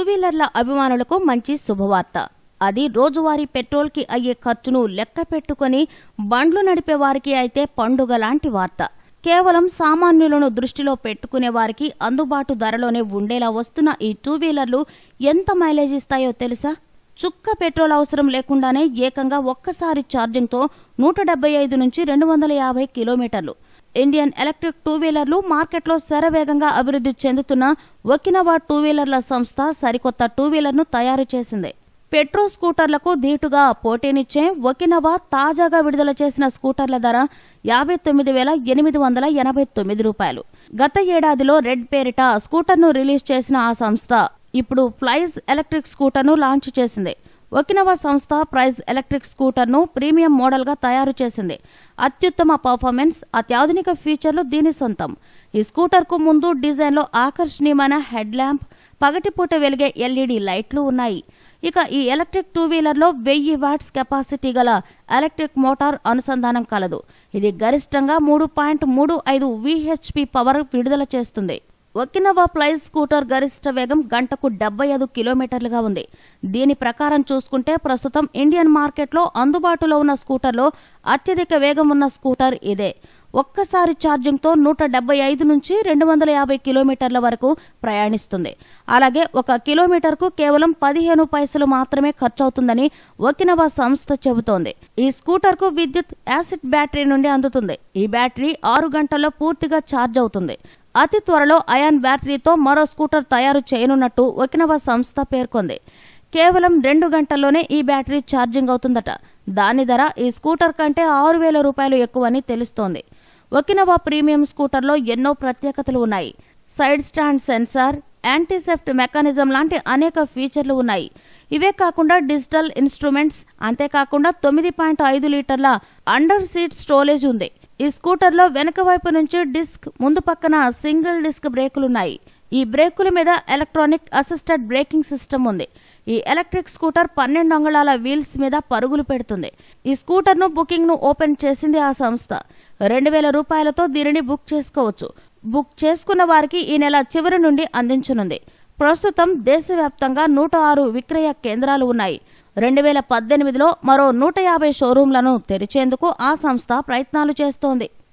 వీలర్ల అభిమానులకు మంచి శుభవార్త అది రోజువారీ పెట్రోల్కి అయ్యే ఖర్చును లెక్క పెట్టుకుని బండ్లు నడిపే వారికి అయితే పండుగ లాంటి వార్త కేవలం సామాన్యులను దృష్టిలో పెట్టుకునే వారికి అందుబాటు ధరలోనే ఉండేలా వస్తున్న ఈ టూ వీలర్లు ఎంత మైలేజ్ ఇస్తాయో తెలుసా చుక్క పెట్రోల్ అవసరం లేకుండానే ఏకంగా ఒక్కసారి ఛార్జింగ్తో నూట డెబ్బై ఐదు నుంచి రెండు వందల యాభై కిలోమీటర్లు ఇండియన్ ఎలక్ట్రిక్ టూ వీలర్లు మార్కెట్లో శరవేగంగా అభివృద్ధి చెందుతున్న ఒకినవా టూ వీలర్ల సంస్థ సరికొత్త టూ వీలర్ను తయారు చేసింది పెట్రో స్కూటర్లకు ధీటుగా పోటీనిచ్చే ఒకినవా తాజాగా విడుదల చేసిన స్కూటర్ల ధర యాభై తొమ్మిది వేల ఎనిమిది వందల ఎనభై తొమ్మిది రూపాయలు గత ఏడాదిలో రెడ్ పేరిట స్కూటర్ను రిలీజ్ చేసిన ఆ సంస్థ ఇప్పుడు ఫ్లైజ్ ఎలక్ట్రిక్ స్కూటర్ను లాంచ్ చేసింది ఒకినవా సంస్థ ప్రైజ్ ఎలక్ట్రిక్ స్కూటర్ను ప్రీమియం మోడల్గా తయారు చేసింది అత్యుత్తమ పర్ఫార్మెన్స్ అత్యాధునిక ఫీచర్లు దీని సొంతం ఈ స్కూటర్కు ముందు డిజైన్లో ఆకర్షణీయమైన హెడ్ ల్యాంప్ పగటిపూట వెలిగే ఎల్ఈడి లైట్లు ఉన్నాయి ఇక ఈ ఎలక్ట్రిక్ టూ వీలర్లో వెయ్యి వాట్స్ కెపాసిటీ గల ఎలక్ట్రిక్ మోటార్ అనుసంధానం కలదు ఇది గరిష్టంగా మూడు పాయింట్ మూడు ఐదు విహెచ్పి పవర్ విడుదల చేస్తుంది ఒకినవా ప్లైజ్ స్కూటర్ గరిష్ట వేగం గంటకు డెబ్బై ఐదు కిలోమీటర్లుగా ఉంది దీని ప్రకారం చూసుకుంటే ప్రస్తుతం ఇండియన్ మార్కెట్లో అందుబాటులో ఉన్న స్కూటర్లో అత్యధిక వేగం ఉన్న స్కూటర్ ఇదే ఒక్కసారి ఛార్జింగ్తో నూట డెబ్బై ఐదు నుంచి రెండు వందల యాభై కిలోమీటర్ల వరకు ప్రయాణిస్తుంది అలాగే ఒక కిలోమీటర్కు కేవలం పదిహేను పైసలు మాత్రమే ఖర్చవుతుందని ఒకినవా సంస్థ చెబుతోంది ఈ స్కూటర్కు విద్యుత్ యాసిడ్ బ్యాటరీ నుండి అందుతుంది ఈ బ్యాటరీ ఆరు గంటల్లో పూర్తిగా ఛార్జ్ అవుతుంది అతి త్వరలో అయాన్ బ్యాటరీతో మరో స్కూటర్ తయారు చేయనున్నట్టు ఒకినవా సంస్థ పేర్కొంది కేవలం రెండు గంటల్లోనే ఈ బ్యాటరీ ఛార్జింగ్ అవుతుందట దాని ధర ఈ స్కూటర్ కంటే ఆరు వేల రూపాయలు ఎక్కువని తెలుస్తోంది ఒకినవా ప్రీమియం స్కూటర్లో ఎన్నో ప్రత్యేకతలు ఉన్నాయి side stand sensor anti theft mechanism లాంటి అనేక ఫీచర్లు ఉన్నాయి ఇవే కాకుండా డిజిటల్ ఇన్స్ట్రుమెంట్స్ అంతేకాకుండా తొమ్మిది పాయింట్ ఐదు లీటర్ల అండర్ సీట్ స్టోరేజ్ ఉంది ఈ స్కూటర్లో వెనక వైపు నుంచి డిస్క్ ముందు పక్కన సింగిల్ డిస్క్ బ్రేకులున్నాయి ఈ బ్రేకుల మీద ఎలక్ట్రానిక్ అసిస్టెడ్ బ్రేకింగ్ సిస్టమ్ ఉంది ఈ ఎలక్ట్రిక్ స్కూటర్ పన్నెండు అంగుళాల వీల్స్ మీద పరుగులు పెడుతుంది ఈ స్కూటర్ను బుకింగ్ ను ఓపెన్ చేసింది ఆ సంస్థ రెండు వేల రూపాయలతో దీనిని బుక్ చేసుకోవచ్చు బుక్ చేసుకున్న వారికి ఈ నెల చివరి నుండి అందించనుంది ప్రస్తుతం దేశవ్యాప్తంగా నూట ఆరు విక్రయ కేంద్రాలు ఉన్నాయి రెండు వేల పద్దెనిమిదిలో మరో నూట యాభై షోరూంలను తెరిచేందుకు ఆ సంస్థ ప్రయత్నాలు చేస్తోంది